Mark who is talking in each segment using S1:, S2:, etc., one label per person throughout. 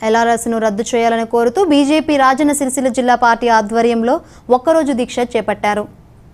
S1: ఎల్ఆర్ఎస్ను రద్దు చేయాలని కోరుతూ బీజేపీ రాజన్న సిరిసిల్ల జిల్లా పార్టీ ఆధ్వర్యంలో ఒక్కరోజు దీక్ష చేపట్టారు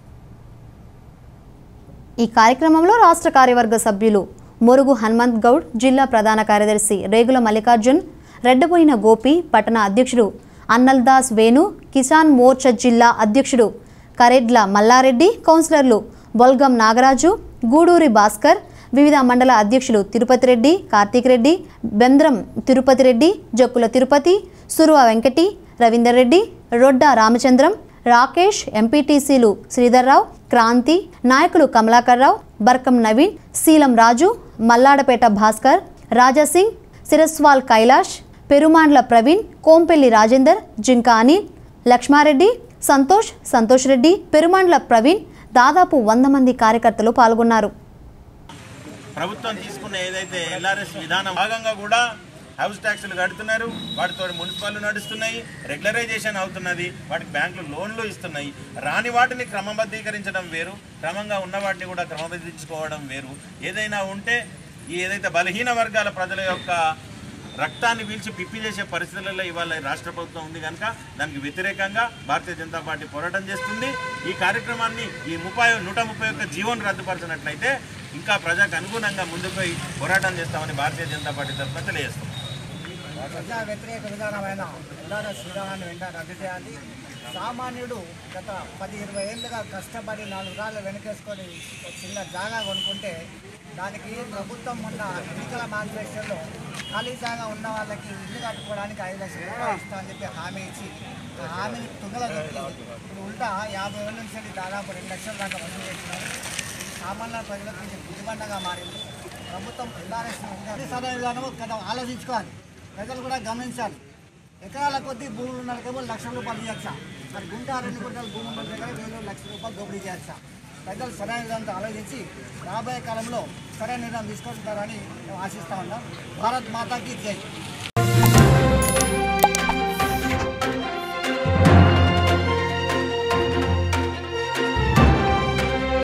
S1: ఈ కార్యక్రమంలో రాష్ట్ర కార్యవర్గ సభ్యులు మురుగు హనుమంత్ గౌడ్ జిల్లా ప్రధాన కార్యదర్శి రేగుల మల్లికార్జున్ రెడ్డబోయిన గోపి పట్టణ అధ్యక్షుడు అన్నల్దాస్ వేణు కిసాన్ మోర్చా జిల్లా అధ్యక్షుడు కరెడ్ల మల్లారెడ్డి కౌన్సిలర్లు బొల్గం నాగరాజు గూడూరి భాస్కర్ వివిధ మండల అధ్యక్షులు తిరుపతి రెడ్డి కార్తీక్ రెడ్డి బెంద్రం తిరుపతి రెడ్డి జక్కుల తిరుపతి సురువ వెంకటి రవీందర్ రెడ్డి రొడ్డా రామచంద్రం రాకేష్ ఎంపీటీసీలు శ్రీధర్రావు క్రాంతి నాయకులు కమలాకర్ రావు బర్కం నవీన్ శీలం రాజు మల్లాడపేట భాస్కర్ రాజాసింగ్ సిరస్వాల్ కైలాష్ పెరుమాండ్ల ప్రవీణ్ కోంపెల్లి రాజేందర్ జింకా అనిల్ లక్ష్మారెడ్డి సంతోష్ సంతోష్ రెడ్డి పెరుమాండ్ల ప్రవీణ్ దాదాపు వంద మంది కార్యకర్తలు పాల్గొన్నారు
S2: ప్రభుత్వం తీసుకున్న ఏదైతే ఎల్ఆర్ఎస్ విధానం భాగంగా కూడా హౌస్ ట్యాక్సులు కడుతున్నారు వాటితో మున్సిపాలిటీ నడుస్తున్నాయి రెగ్యులరైజేషన్ అవుతున్నది వాటికి బ్యాంకులు లోన్లు ఇస్తున్నాయి రాని వాటిని క్రమబద్ధీకరించడం వేరు క్రమంగా ఉన్న వాటిని కూడా క్రమబద్ధీకరించుకోవడం వేరు ఏదైనా ఉంటే ఈ ఏదైతే బలహీన వర్గాల ప్రజల యొక్క రక్తాన్ని పీల్చి పిప్పి చేసే పరిస్థితులలో ఇవాళ ఈ రాష్ట్ర ప్రభుత్వం ఉంది కనుక దానికి వ్యతిరేకంగా భారతీయ జనతా పార్టీ పోరాటం చేస్తుంది ఈ కార్యక్రమాన్ని ఈ ముప్పై నూట ముప్పై ఒక్క జీవోను రద్దుపరచినట్లయితే ఇంకా ప్రజలకు అనుగుణంగా ముందుకు పోయి పోరాటం చేస్తామని భారతీయ జనతా పార్టీ తరఫున తెలియజేస్తాం
S3: ప్రజా వ్యతిరేక విధానమైన ఎల్ఆర్ఎస్ విధానాన్ని వెంటనే రద్దు చేయాలి సామాన్యుడు గత పది ఇరవై ఏళ్ళుగా కష్టపడి నాలుగు రాళ్ళు వెనకేసుకొని ఒక చిన్న జాగా కొనుక్కుంటే దానికి ప్రభుత్వం మొన్న ఎన్నికల మేనిఫెస్టోలో ఖాళీ జాగా ఉన్న వాళ్ళకి ఇల్లు కట్టుకోవడానికి ఐదు లక్షల రూపాయలు ఇస్తామని చెప్పి హామీ ఇచ్చి ఆ హామీని తుంగల దొరికి ఇప్పుడు ఉల్టా యాభై వేల నుంచి వెళ్ళి దాదాపు రెండు లక్షల దాకా వసూలు చేస్తున్నారు ఇది సామాన్య ప్రజలకు కొంచెం బుద్ధిమండగా మారింది ప్రభుత్వం ఎల్ఆర్ఎస్ సరైన విధానం కదా ఆలోచించుకోవాలి ప్రజలు కూడా గమనించాలి ఎకరాల కొద్దీ భూములు ఉన్న వాళ్ళకేమో లక్షల రూపాయలు ఇవ్వచ్చా మరి గుంట రెండు గుంటల భూములు ఉన్న దగ్గర వేలు లక్షల రూపాయలు దోపిడీ చేయొచ్చా ప్రజలు సరైన విధానంతో ఆలోచించి రాబోయే కాలంలో సరైన నిర్ణయం తీసుకుంటారని మేము ఆశిస్తా ఉన్నాం భారత్ మాతాకి జై